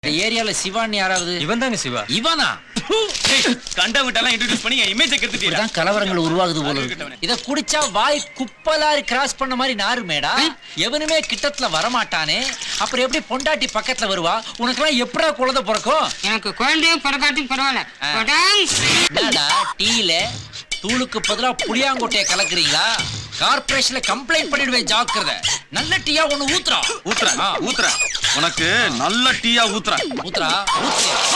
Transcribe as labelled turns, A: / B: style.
A: இந்த ஏரியால சிவான்னு யாராவது
B: இவன் தாங்க சிவா
A: இவனா
C: கண்டவங்கிட்டலாம் இன்ட்ரோடியூஸ் பண்ணி என் இமேஜை கெடுத்துட்டீங்க
A: இப்படிதான் கலவரங்கள் உருவாகுது போல இருக்கு இத குடிச்சா வாய் குப்பலாரி கிராஸ் பண்ண மாதிரி நாரு மேடா எவனுமே கிட்டத்துல வரமாட்டானே அப்புறம் எப்படி பொண்டாட்டி பக்கத்துல வருவா உனக்கெல்லாம் எப்படா குழந்தை பிறக்கும்
D: எனக்கு குழந்தையும் பிறக்காட்டும் பரவாயில்ல படாங்.
A: என்னடா டீல தூளுக்கு பதிலா புளியாங்கொட்டைய கலக்குறீங்களா கார்ப்பரேஷன்ல கம்ப்ளைண்ட் பண்ணிடுவேன் ஜாக்கிரதை நல்ல டீயா ஒண்ணு ஊத்துறா
C: ஊத்துறேன் ஊத்துறேன் உனக்கு நல்ல டீயா ஊத்துறேன்
A: ஊத்துறா ஊத்துறியா